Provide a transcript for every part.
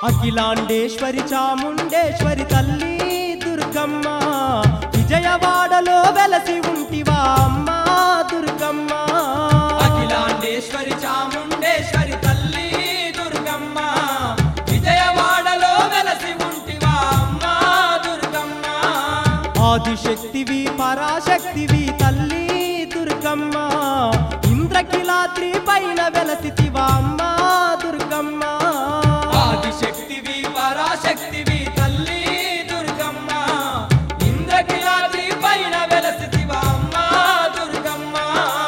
అఖిలాండేశ్వరి చాముండేశ్వరి తల్లి దుర్గమ్మ విజయవాడలో వెలసి ఉంటివా అమ్మా దుర్గమ్మ అఖిలాండేశ్వరి చాముండేశ్వరి తల్లి దుర్గమ్మ విజయవాడలో వెలసి ఉంటివా అమ్మా దుర్గమ్మ ఆదిశక్తివి పరాశక్తివి తల్లి దుర్గమ్మ ఇంద్రకిలాద్రి పైన వెలసితివా అమ్మా దుర్గమ్మ ఆదిశక్తివి పరాశక్తివి తల్లి దుర్గమ్మ ఇంద్రకిలాద్రి పైన వెలసితివా అమ్మా దుర్గమ్మ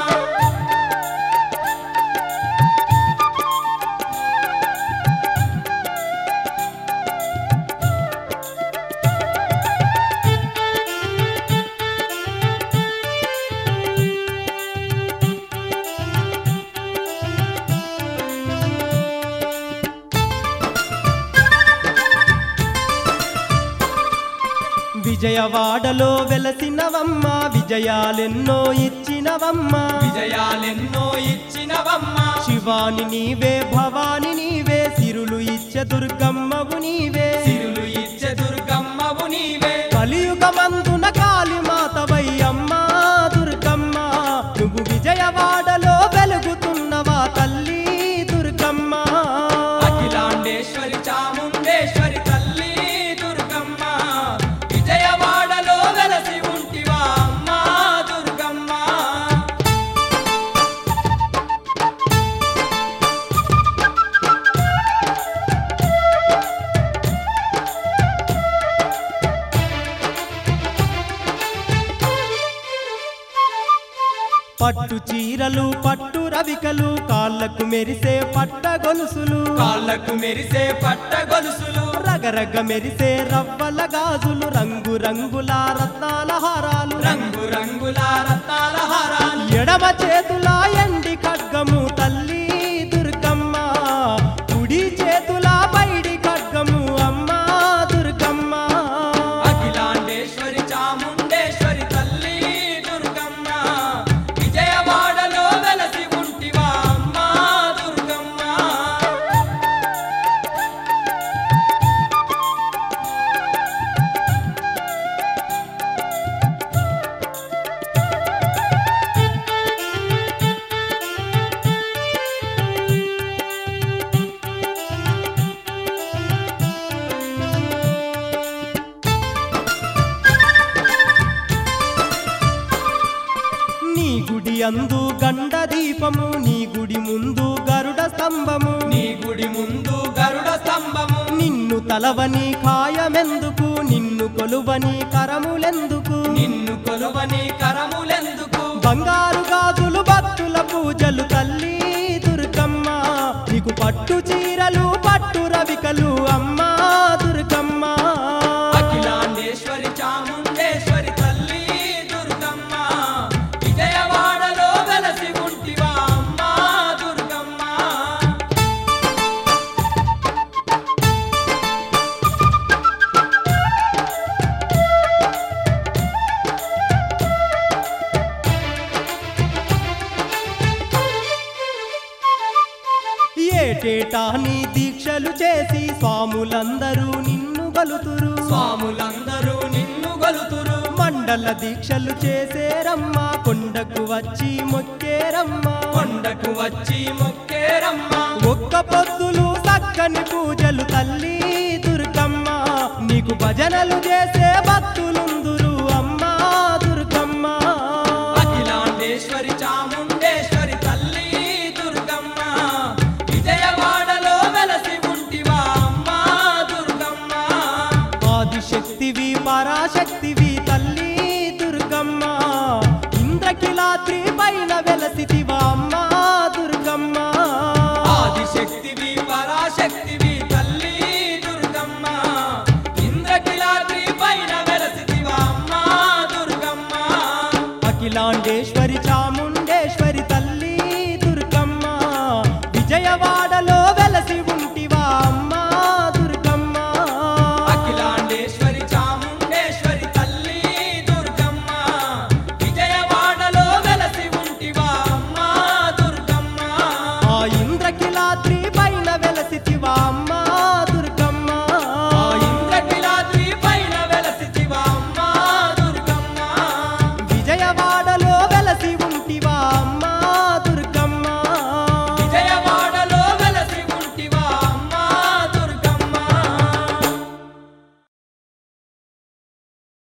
విజయవాడలో వెలసినవమ్మ విజయాలెన్నో ఇచ్చినవమ్మ విజయాలెన్నో ఇచ్చినవమ్మ శివాని నీవే భవాని నీవే సిరులు ఇచ్చే దుర్గమ్మవు నీవే సిరులు ఇచ్చే దుర్గమ్మవు నీవే కలియుగమందున కాళీమాతవై అమ్మా దుర్గమ్మ నువ్వు విజయవాడలో వెలుగుతున్నవా తల్లి దుర్గమ్మ అఖిలాండేశ్వరి చాముండేశ్వరి తల్లి దుర్గమ్మ విజయవాడలో వెలసి ఉంటివా అమ్మా దుర్గమ్మ పట్టు చీరలు పట్టు రవికలు కాళ్ళకు మెరిసే పట్ట గొలుసులు కాళ్ళకు మెరిసే పట్ట గొలుసులు రగరగ మెరిసే రవ్వల గాజులు రంగు రంగుల రత్నాల హారాలు రంగు రంగుల రత్నాల హారాలు ఎడమ చేతుల ఎండి ఖడ్గము తల్లి దుర్గమ్మ కుడి చేతుల పైడి ఖడ్గము అమ్మా దుర్గమ్మ అఖిలాండేశ్వరి చాముండేశ్వరి తల్లి దుర్గమ్మ విజయవాడలో వెలసి ఉంటివా అమ్మా దుర్గమ్మ నీ గుడి అందు గండ దీపము నీ గుడి ముందు గరుడ స్తంభము నీ గుడి ముందు గరుడ స్తంభము నిన్ను తలవని ఖాయమెందుకు నిన్ను కొలువని కరములెందుకు నిన్ను కొలువని కరములెందుకు బంగారు గాజులు భక్తుల పూజలు తల్లి దుర్గమ్మ నీకు పట్టు చీరలు పట్టు రవికలు అమ్మా దుర్గమ్మ అఖిలాండేశ్వరి చాముండేశ్వరి తల్లి దుర్గమ్మ విజయవాడలో వెలసి ఉంటివా అమ్మా దుర్గమ్మ ఏటేటా నీ దీక్షలు చేసి స్వాములందరూ నిన్ను గలుతురు స్వాములందరూ నిన్ను గలుతురు మండల దీక్షలు చేసేరమ్మా కొండకు వచ్చి మొక్కేరమ్మా కొండకు వచ్చి మొక్కేరమ్మ ఒక్క పొద్దులు చక్కని పూజలు తల్లి దుర్గమ్మ నీకు భజనలు చేసే భక్తులుందురు అమ్మా దుర్గమ్మ అఖిలాండేశ్వరి చాముండేశ్వరి తల్లి దుర్గమ్మ విజయవాడలో వెలసి ఉంటివా అమ్మా దుర్గమ్మ ఆదిశక్తివి పరాశక్తివి తల్లి దుర్గమ్మ ఇంద్రకిలాద్రి పైన వెలసితివా అమ్మా దుర్గమ్మ ఆదిశక్తివి పరాశక్తివి తల్లి దుర్గమ్మ ఇంద్రకిలాద్రి పైన వెలసితివా అమ్మా దుర్గమ్మ అఖిలాండేశ్వరి